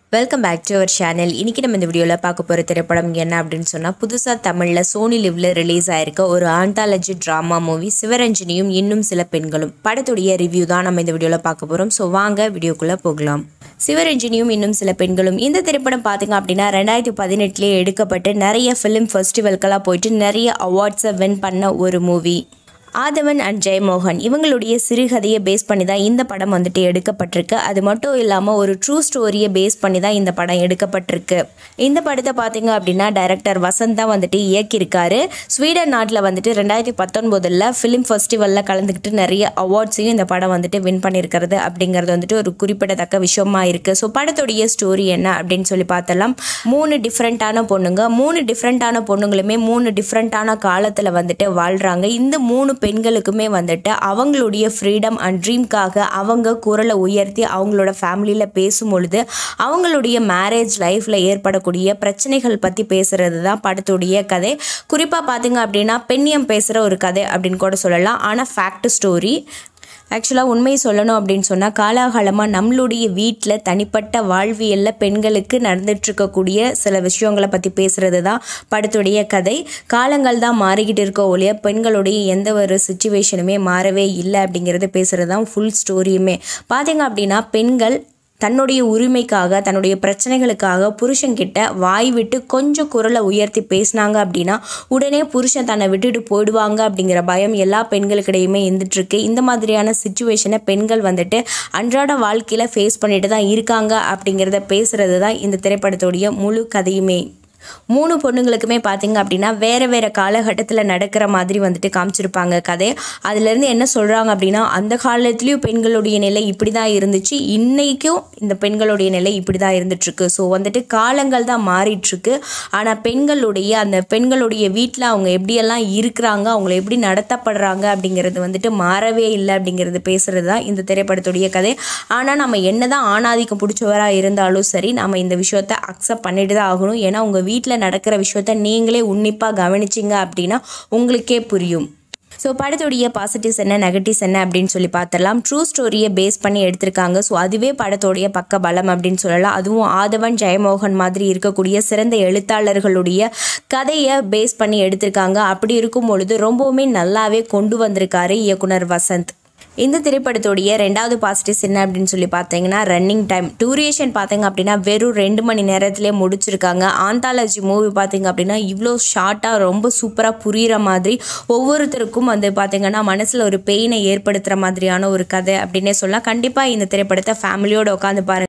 welcome back to our channel இன்றைக்கி நம்ம இந்த வீடியோவில் பார்க்க போகிற திரைப்படம் என்ன அப்படின்னு சொன்னால் புதுசாக தமிழில் சோனி லிவ்ல ரிலீஸ் ஆயிருக்க ஒரு ஆண்டாலஜி ட்ராமா மூவி சிவரஞ்சனியும் இன்னும் சில பெண்களும் படத்துடைய ரிவ்யூ தான் நம்ம இந்த வீடியோவில் பார்க்க போகிறோம் ஸோ வாங்க வீடியோக்குள்ளே போகலாம் சிவரஞ்சனியும் இன்னும் சில பெண்களும் இந்த திரைப்படம் பார்த்தீங்க அப்படின்னா ரெண்டாயிரத்தி பதினெட்டுலேயே எடுக்கப்பட்டு நிறைய ஃபிலிம் ஃபெஸ்டிவல்கெல்லாம் போயிட்டு நிறைய அவார்ட்ஸை வின் பண்ண ஒரு மூவி ஆதவன் அண்ட் ஜெயமோகன் இவங்களுடைய சிறுகதையை பேஸ் பண்ணி தான் இந்த படம் வந்துட்டு எடுக்கப்பட்டிருக்கு அது மட்டும் இல்லாமல் ஒரு ட்ரூ ஸ்டோரியை பேஸ் பண்ணி தான் இந்த படம் எடுக்கப்பட்டிருக்கு இந்த படத்தை பார்த்தீங்க அப்படின்னா டைரக்டர் வசந்த் தான் வந்துட்டு இயக்கியிருக்காரு ஸ்வீடன் நாட்டில் வந்துட்டு ரெண்டாயிரத்தி பத்தொன்பதில் ஃபிலிம் ஃபெஸ்டிவலில் கலந்துக்கிட்டு நிறைய அவார்ட்ஸையும் இந்த படம் வந்துட்டு வின் பண்ணியிருக்கிறது அப்படிங்கிறது வந்துட்டு ஒரு குறிப்பிடத்தக்க விஷயமா இருக்குது ஸோ படத்துடைய ஸ்டோரி என்ன அப்படின்னு சொல்லி பார்த்தலாம் மூணு டிஃப்ரெண்ட்டான பொண்ணுங்க மூணு டிஃப்ரெண்ட்டான பொண்ணுங்களுமே மூணு டிஃப்ரெண்ட்டான காலத்தில் வந்துட்டு வாழ்கிறாங்க இந்த மூணு பெண்களுக்குமே வந்துட்டு அவங்களுடைய ஃப்ரீடம் அண்ட் ட்ரீம்காக அவங்க குரலை உயர்த்தி அவங்களோட ஃபேமிலியில் பேசும் பொழுது அவங்களுடைய மேரேஜ் லைஃப்பில் ஏற்படக்கூடிய பிரச்சனைகள் பற்றி பேசுகிறது தான் படத்துடைய கதை குறிப்பாக பார்த்தீங்க அப்படின்னா பெண்ணியம் பேசுகிற ஒரு கதை அப்படின்னு கூட சொல்லலாம் ஆனால் ஃபேக்ட் ஸ்டோரி ஆக்சுவலாக உண்மையை சொல்லணும் அப்படின்னு சொன்னால் காலாகாலமாக நம்மளுடைய வீட்டில் தனிப்பட்ட வாழ்வியலில் பெண்களுக்கு நடந்துட்டுருக்கக்கூடிய சில விஷயங்களை பற்றி பேசுகிறது தான் படத்துடைய கதை காலங்கள் தான் மாறிக்கிட்டு இருக்க ஒழிய பெண்களுடைய எந்த ஒரு சுச்சுவேஷனுமே மாறவே இல்லை அப்படிங்கிறது பேசுகிறது தான் ஃபுல் ஸ்டோரியுமே பார்த்தீங்க அப்படின்னா பெண்கள் தன்னுடைய உரிமைக்காக தன்னுடைய பிரச்சனைகளுக்காக புருஷன்கிட்ட வாய் விட்டு கொஞ்சம் குரலை உயர்த்தி பேசினாங்க அப்படின்னா உடனே புருஷன் தன்னை விட்டுட்டு போயிடுவாங்க அப்படிங்கிற பயம் எல்லா பெண்களுக்கிடையுமே இருந்துட்டுருக்கு இந்த மாதிரியான சுச்சுவேஷனை பெண்கள் வந்துட்டு அன்றாட வாழ்க்கையில் ஃபேஸ் பண்ணிட்டு தான் இருக்காங்க அப்படிங்கிறத பேசுகிறது தான் இந்த திரைப்படத்துடைய முழு கதையுமே மூணு பொண்ணுங்களுக்குமே பார்த்தீங்க அப்படின்னா வேறு வேறு காலகட்டத்தில் நடக்கிற மாதிரி வந்துட்டு காமிச்சிருப்பாங்க கதை அதுலேருந்து என்ன சொல்கிறாங்க அப்படின்னா அந்த காலத்துலேயும் பெண்களுடைய நிலை இப்படி தான் இருந்துச்சு இன்றைக்கும் இந்த பெண்களுடைய நிலை இப்படி தான் இருந்துகிட்ருக்கு ஸோ வந்துட்டு காலங்கள் தான் மாறிட்டுருக்கு ஆனால் பெண்களுடைய அந்த பெண்களுடைய வீட்டில் அவங்க எப்படியெல்லாம் இருக்கிறாங்க அவங்கள எப்படி நடத்தப்படுறாங்க அப்படிங்கிறது வந்துட்டு மாறவே இல்லை அப்படிங்கிறது பேசுகிறது தான் இந்த திரைப்படத்துடைய கதை ஆனால் நம்ம என்ன தான் ஆணாதிக்கம் பிடிச்சவராக இருந்தாலும் சரி நம்ம இந்த விஷயத்தை அக்செப்ட் பண்ணிட்டு தான் ஆகணும் ஏன்னா உங்கள் வீட்டில் நடக்கிற விஷயத்த நீங்களே உன்னிப்பாக கவனிச்சிங்க அப்படின்னா உங்களுக்கே புரியும் ஸோ படத்துடைய பாசிட்டிவ்ஸ் என்ன நெகட்டிவ்ஸ் என்ன அப்படின்னு சொல்லி பார்த்தரலாம் ட்ரூ ஸ்டோரியை பேஸ் பண்ணி எடுத்திருக்காங்க ஸோ அதுவே படத்தோடைய பக்க பலம் அப்படின்னு சொல்லலாம் அதுவும் ஆதவன் ஜெயமோகன் மாதிரி இருக்கக்கூடிய சிறந்த எழுத்தாளர்களுடைய கதையை பேஸ் பண்ணி எடுத்திருக்காங்க அப்படி இருக்கும் பொழுது ரொம்பவுமே நல்லாவே கொண்டு வந்திருக்காரு இயக்குனர் வசந்த் இந்த திரைப்படத்துடைய ரெண்டாவது பாசிட்டிவ்ஸ் என்ன அப்படின்னு சொல்லி பார்த்தீங்கன்னா ரன்னிங் டைம் டூரேஷன் பார்த்தீங்க அப்படின்னா வெறும் ரெண்டு மணி நேரத்திலே முடிச்சிருக்காங்க ஆந்தாலஜி மூவி பார்த்தீங்க அப்படின்னா இவ்வளோ ஷார்ட்டாக ரொம்ப சூப்பராக புரிகிற மாதிரி ஒவ்வொருத்தருக்கும் வந்து பார்த்தீங்கன்னா மனசில் ஒரு பெயினை ஏற்படுத்துகிற மாதிரியான ஒரு கதை அப்படின்னே சொல்லலாம் கண்டிப்பாக இந்த திரைப்படத்தை ஃபேமிலியோடு உட்காந்து பாருங்க